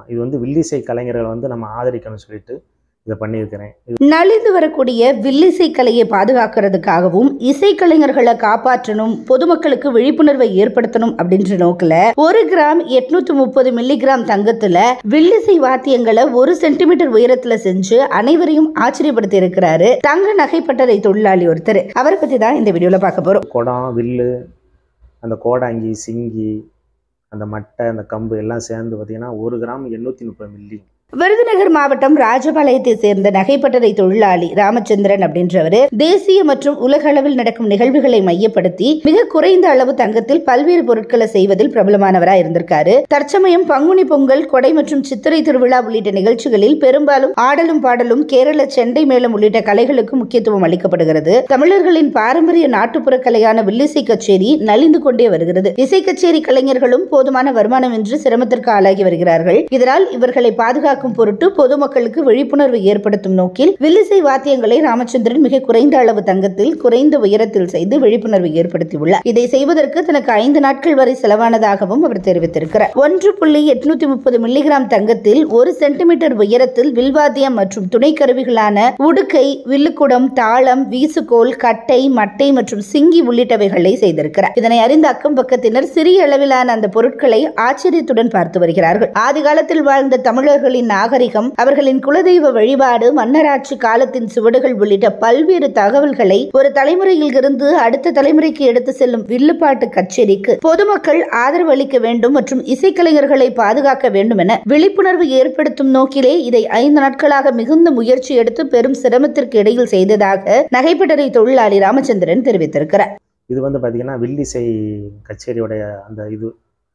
ஆமாம் இது வந்து வில்லிசை கலைஞர்களை வந்து நம்ம ஆதரிக்கணும்னு சொல்லிட்டு இதை பண்ணியிருக்கிறேன் இது நலிந்து வரக்கூடிய வில்லிசை கலையை பாதுகாக்கிறதுக்காகவும் இசைக்கலைஞர்களை காப்பாற்றணும் பொதுமக்களுக்கு விழிப்புணர்வை ஏற்படுத்தணும் அப்படின்ற நோக்கில் ஒரு கிராம் எட்நூத்தி முப்பது மில்லிகிராம் தங்கத்துல வில்லிசை வாத்தியங்களை ஒரு சென்டிமீட்டர் உயரத்துல செஞ்சு அனைவரையும் ஆச்சரியப்படுத்தி இருக்கிறாரு தங்க நகைப்பட்டறை தொழிலாளி ஒருத்தர் அவரை பத்தி தான் இந்த வீடியோல பார்க்க போறோம் குடம் வில்லு அந்த கோடாங்கி சிங்கி அந்த மட்டை அந்த கம்பு எல்லாம் சேர்ந்து பார்த்தீங்கன்னா ஒரு கிராம் எண்ணூற்றி முப்பது மில்லி விருதுநகர் மாவட்டம் ராஜபாளையத்தை சேர்ந்த நகைப்பட்டறை தொழிலாளி ராமச்சந்திரன் அப்படின்றவர் தேசிய மற்றும் உலக அளவில் நடக்கும் நிகழ்வுகளை மையப்படுத்தி மிக குறைந்த அளவு தங்கத்தில் பல்வேறு பொருட்களை செய்வதில் பிரபலமானவரா இருந்திருக்காரு தற்சமயம் பங்குனி பொங்கல் கொடை மற்றும் சித்திரை திருவிழா உள்ளிட்ட நிகழ்ச்சிகளில் பெரும்பாலும் ஆடலும் பாடலும் கேரள செண்டை மேளம் உள்ளிட்ட கலைகளுக்கு முக்கியத்துவம் அளிக்கப்படுகிறது தமிழர்களின் பாரம்பரிய நாட்டுப்புற கலையான வில்லிசை கச்சேரி நலிந்து கொண்டே வருகிறது இசை கச்சேரி கலைஞர்களும் போதுமான வருமானமின்றி சிரமத்திற்கு ஆளாகி வருகிறார்கள் இதனால் இவர்களை பாதுகாக்கும் பொருட்டு பொதுமக்களுக்கு விழிப்புணர்வு ஏற்படுத்தும் நோக்கில் வில்லிசை வாத்தியங்களை ராமச்சந்திரன் மிக குறைந்த அளவு தங்கத்தில் குறைந்த உயரத்தில் செய்து விழிப்புணர்வு ஏற்படுத்தியுள்ளார் இதை செய்வதற்கு தனக்கு ஐந்து நாட்கள் வரை செலவானதாகவும் அவர் தெரிவித்திருக்கிறார் ஒன்று புள்ளி எட்நூத்தி முப்பது மில்லிகிராம் தங்கத்தில் ஒரு சென்டிமீட்டர் உயரத்தில் வில்வாத்தியம் மற்றும் துணை கருவிகளான உடுக்கை வில்லுக்குடம் தாளம் வீசுகோல் கட்டை மட்டை மற்றும் சிங்கி உள்ளிட்டவைகளை செய்திருக்கிறார் இதனை அறிந்த அக்கம் பக்கத்தினர் சிறிய அளவிலான அந்த பொருட்களை ஆச்சரியத்துடன் பார்த்து வருகிறார்கள் ஆதி காலத்தில் வாழ்ந்த தமிழர்களின் நாகரிகம் அவர்களின் குலதெய்வ வழிபாடு மன்னராட்சி காலத்தின் சுவடுகள் உள்ளிட்ட பல்வேறு தகவல்களை ஒரு தலைமுறையில் இருந்து அடுத்த தலைமுறைக்கு எடுத்து செல்லும் வில்லுப்பாட்டு கச்சேரிக்கு பொதுமக்கள் ஆதரவு அளிக்க வேண்டும் மற்றும் இசைக்கலைஞர்களை பாதுகாக்க வேண்டும் என விழிப்புணர்வு ஏற்படுத்தும் நோக்கிலே இதை ஐந்து நாட்களாக மிகுந்த முயற்சி எடுத்து பெரும் சிரமத்திற்கு இடையில் செய்ததாக நகைப்பட்டறை தொழிலாளி ராமச்சந்திரன் தெரிவித்திருக்கிறார் இது வந்து பார்த்திங்கன்னா வில்லிசை கச்சேரியோடைய அந்த இது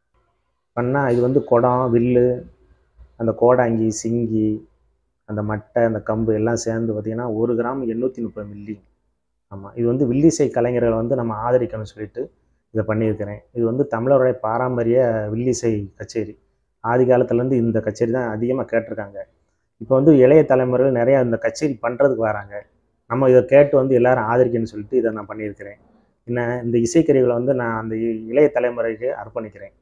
பண்ணால் இது வந்து குடம் வில்லு அந்த கோடாங்கி சிங்கி அந்த மட்டை அந்த கம்பு எல்லாம் சேர்ந்து பார்த்திங்கன்னா ஒரு கிராம் எண்ணூற்றி முப்பது மில்லி ஆமாம் இது வந்து வில்லிசை கலைஞர்களை வந்து நம்ம ஆதரிக்கணும்னு சொல்லிட்டு இதை பண்ணியிருக்கிறேன் இது வந்து தமிழருடைய பாரம்பரிய வில்லிசை கச்சேரி ஆதி காலத்துலேருந்து இந்த கச்சேரி தான் அதிகமாக கேட்டிருக்காங்க இப்போ வந்து இளைய தலைமுறைகள் நிறையா இந்த கச்சேரி பண்ணுறதுக்கு வராங்க நம்ம இதை கேட்டு வந்து எல்லாரும் ஆதரிக்கணும்னு சொல்லிட்டு இதை நான் பண்ணியிருக்கிறேன் என்ன இந்த இசைக்கருவிகளை வந்து நான் அந்த இ- இளைய தலைமுறைக்கு அர்ப்பணிக்கிறேன்